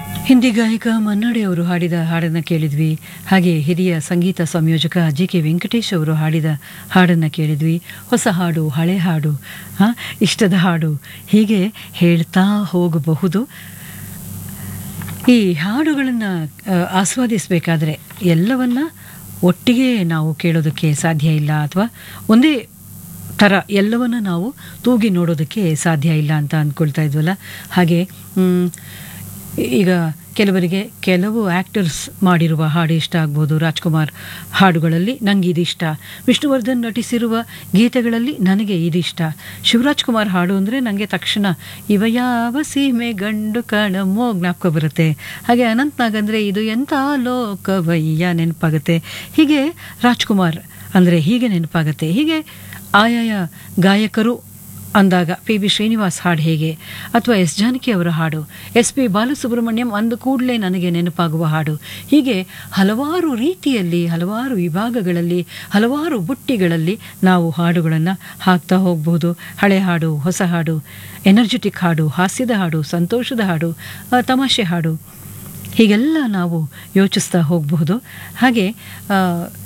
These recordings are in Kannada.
ಹಿಂದಿ ಗಾಯಕ ಮನ್ನಡೆ ಅವರು ಹಾಡಿದ ಹಾಡನ್ನು ಕೇಳಿದ್ವಿ ಹಾಗೆ ಹಿರಿಯ ಸಂಗೀತ ಸಂಯೋಜಕ ಜಿ ಕೆ ವೆಂಕಟೇಶ್ ಅವರು ಹಾಡಿದ ಹಾಡನ್ನು ಕೇಳಿದ್ವಿ ಹೊಸ ಹಾಡು ಹಳೆ ಹಾಡು ಆ, ಇಷ್ಟದ ಹಾಡು ಹೀಗೆ ಹೇಳ್ತಾ ಹೋಗಬಹುದು ಈ ಹಾಡುಗಳನ್ನು ಆಸ್ವಾದಿಸಬೇಕಾದ್ರೆ ಎಲ್ಲವನ್ನ ಒಟ್ಟಿಗೆ ನಾವು ಕೇಳೋದಕ್ಕೆ ಸಾಧ್ಯ ಇಲ್ಲ ಅಥವಾ ಒಂದೇ ಥರ ಎಲ್ಲವನ್ನ ನಾವು ತೂಗಿ ನೋಡೋದಕ್ಕೆ ಸಾಧ್ಯ ಇಲ್ಲ ಅಂತ ಅಂದ್ಕೊಳ್ತಾ ಇದ್ವಲ್ಲ ಹಾಗೆ ಮ್, ಈಗ ಕೆಲವರಿಗೆ ಕೆಲವು ಆ್ಯಕ್ಟರ್ಸ್ ಮಾಡಿರುವ ಹಾಡು ಇಷ್ಟ ಆಗ್ಬೋದು ರಾಜ್ಕುಮಾರ್ ಹಾಡುಗಳಲ್ಲಿ ನನಗೆ ಇದಿಷ್ಟ ವಿಷ್ಣುವರ್ಧನ್ ನಟಿಸಿರುವ ಗೀತೆಗಳಲ್ಲಿ ನನಗೆ ಇದಿಷ್ಟ ಶಿವರಾಜ್ ಕುಮಾರ್ ಹಾಡು ಅಂದರೆ ನನಗೆ ತಕ್ಷಣ ಇವ ಯಾವ ಸೀಮೆ ಗಂಡು ಕಣಮೋ ಜ್ಞಾಪಕ ಬರುತ್ತೆ ಹಾಗೆ ಅನಂತ್ನಾಗ್ ಅಂದರೆ ಇದು ಎಂಥ ಲೋಕವಯ್ಯ ನೆನಪಾಗುತ್ತೆ ಹೀಗೆ ರಾಜ್ಕುಮಾರ್ ಅಂದರೆ ಹೀಗೆ ನೆನಪಾಗುತ್ತೆ ಹೀಗೆ ಆಯಾಯ ಗಾಯಕರು ಅಂದಾಗ ಪಿ ಬಿ ಶ್ರೀನಿವಾಸ್ ಹಾಡು ಹೇಗೆ ಅಥವಾ ಎಸ್ ಜಾನಕಿ ಅವರ ಹಾಡು ಎಸ್ ಪಿ ಬಾಲಸುಬ್ರಹ್ಮಣ್ಯಂ ಅಂದ ಕೂಡಲೇ ನನಗೆ ನೆನಪಾಗುವ ಹಾಡು ಹೀಗೆ ಹಲವಾರು ರೀತಿಯಲ್ಲಿ ಹಲವಾರು ವಿಭಾಗಗಳಲ್ಲಿ ಹಲವಾರು ಬುಟ್ಟಿಗಳಲ್ಲಿ ನಾವು ಹಾಡುಗಳನ್ನು ಹಾಕ್ತಾ ಹೋಗ್ಬೋದು ಹಳೆ ಹಾಡು ಹೊಸ ಹಾಡು ಎನರ್ಜೆಟಿಕ್ ಹಾಡು ಹಾಸ್ಯದ ಹಾಡು ಸಂತೋಷದ ಹಾಡು ಆ, ತಮಾಷೆ ಹಾಡು ಹೀಗೆಲ್ಲ ನಾವು ಯೋಚಿಸ್ತಾ ಹೋಗಬಹುದು ಹಾಗೆ ಆ,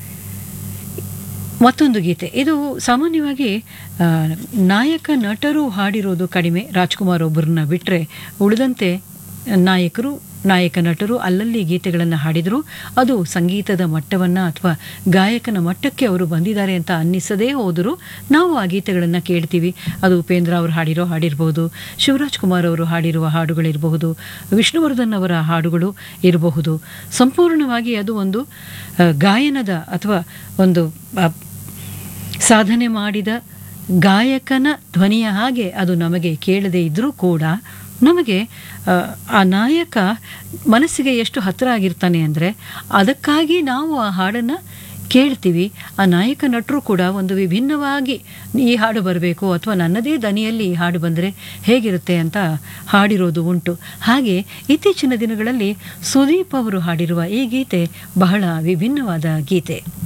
ಮತ್ತೊಂದು ಗೀತೆ ಇದು ಸಾಮಾನ್ಯವಾಗಿ ಆ, ನಾಯಕ ನಟರು ಹಾಡಿರೋದು ಕಡಿಮೆ ರಾಜ್ಕುಮಾರ್ ಒಬ್ಬರನ್ನ ಬಿಟ್ಟರೆ ಉಳಿದಂತೆ ನಾಯಕರು ನಾಯಕ ನಟರು ಅಲ್ಲಲ್ಲಿ ಗೀತೆಗಳನ್ನು ಹಾಡಿದರು ಅದು ಸಂಗೀತದ ಮಟ್ಟವನ್ನು ಅಥವಾ ಗಾಯಕನ ಮಟ್ಟಕ್ಕೆ ಅವರು ಬಂದಿದ್ದಾರೆ ಅಂತ ಅನ್ನಿಸದೇ ಹೋದರೂ ನಾವು ಆ ಗೀತೆಗಳನ್ನು ಕೇಳ್ತೀವಿ ಅದು ಉಪೇಂದ್ರ ಅವರು ಹಾಡಿರೋ ಹಾಡಿರ್ಬೋದು ಶಿವರಾಜ್ ಕುಮಾರ್ ಅವರು ಹಾಡಿರುವ ಹಾಡುಗಳಿರಬಹುದು ವಿಷ್ಣುವರ್ಧನ್ ಅವರ ಹಾಡುಗಳು ಇರಬಹುದು ಸಂಪೂರ್ಣವಾಗಿ ಅದು ಒಂದು ಆ, ಗಾಯನದ ಅಥವಾ ಒಂದು ಆ, ಸಾಧನೆ ಮಾಡಿದ ಗಾಯಕನ ಧ್ವನಿಯ ಹಾಗೆ ಅದು ನಮಗೆ ಕೇಳದೇ ಇದ್ದರೂ ಕೂಡ ನಮಗೆ ಆ, ಆ ನಾಯಕ ಮನಸ್ಸಿಗೆ ಎಷ್ಟು ಹತ್ತಿರ ಆಗಿರ್ತಾನೆ ಅಂದರೆ ಅದಕ್ಕಾಗಿ ನಾವು ಆ ಹಾಡನ್ನು ಕೇಳ್ತೀವಿ ಆ ನಾಯಕ ನಟರು ಕೂಡ ಒಂದು ವಿಭಿನ್ನವಾಗಿ ಈ ಹಾಡು ಬರಬೇಕು ಅಥವಾ ನನ್ನದೇ ದನಿಯಲ್ಲಿ ಈ ಹಾಡು ಬಂದರೆ ಹೇಗಿರುತ್ತೆ ಅಂತ ಹಾಡಿರೋದು ಉಂಟು ಹಾಗೆ ಇತ್ತೀಚಿನ ದಿನಗಳಲ್ಲಿ ಸುದೀಪ್ ಅವರು ಹಾಡಿರುವ ಈ ಗೀತೆ ಬಹಳ ವಿಭಿನ್ನವಾದ ಗೀತೆ